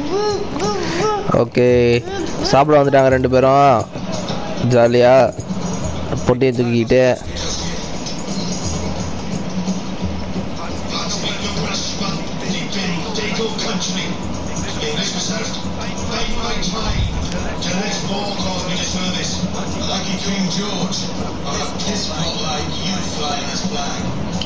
Okay சாப்பிட வந்துட்டாங்க ரெண்டு பேரும் ஜாலியாக பொட்டியை தூக்கிக்கிட்டு Lucky King George. On a piss pot like you flying this flag.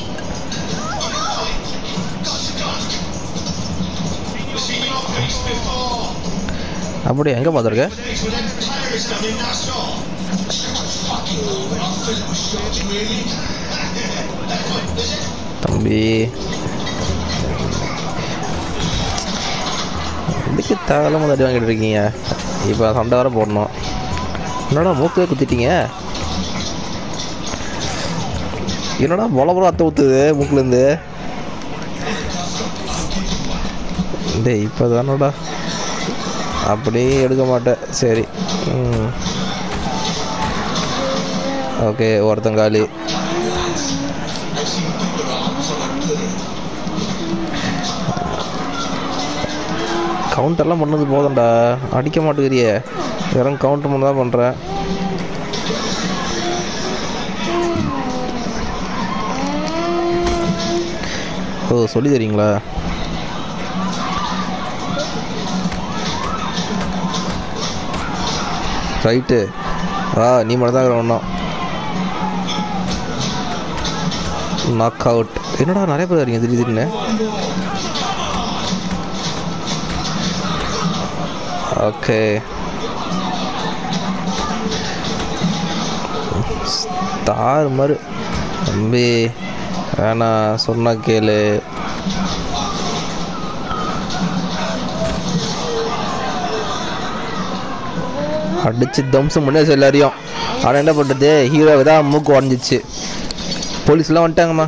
We've seen your face before. அப்படி எங்கே பார்த்துருக்க Days with them terrorists down in Nassau. Fucking Rockford was shot really. தம்பி இதுக்கு தேவையில்லாம தடி வாங்கிட்டு இருக்கீங்க இப்போ சண்டை வர போடணும் என்னடா மூக்கே குத்திட்டீங்க என்னடா பொல பொல அத்தை ஊற்றுது மூக்குலேருந்து டேய் இப்போ தானடா அப்படியே எடுக்க மாட்டேன் சரி ம் ஓகே ஒருத்தங்காலி கவுண்டர்லாம் பண்ணது போதும்டா அடிக்க மாட்டேங்கிறியே வெறும் கவுண்டர் மட்டும் தான் பண்ணுறேன் ஓ சொல்லி தரீங்களா ரைட்டு வா நீ மட்டும் தான் ஒன்றும் நாக் அவுட் என்னடா நிறைய பேர் வரீங்க திடீர் திடீர்னு ஓகே ஸ்டார் மாதிரி தம்பி வேணாம் சொன்னா கேளு அடிச்சு தம்சம் பண்ணி எல்லாரையும் ஆனால் என்ன பண்ணுறது ஹீரோவை தான் மூக்கு உடஞ்சிச்சு போலீஸ்லாம் வந்துட்டாங்கம்மா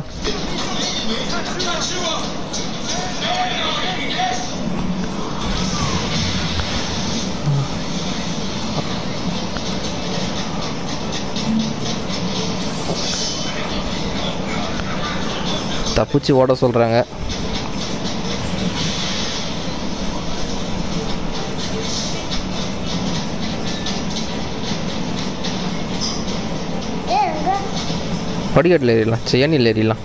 தப்பிச்சு ஓட சொல்கிறாங்க படிக்கட்டில் ஏறிடலாம் சென்னையில் ஏறிடலாம்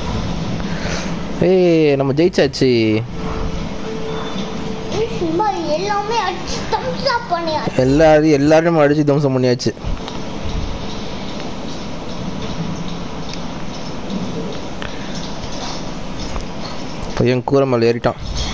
ஏய் நம்ம ஜெயிச்சாச்சு சும்மா எல்லாமே அடிச்சு தம்சா பண்ணியா எல்லாரையும் எல்லாரையும் அடிச்சு தம்சம் பண்ணியாச்சு பையன் கூரை மேலே ஏறிட்டான்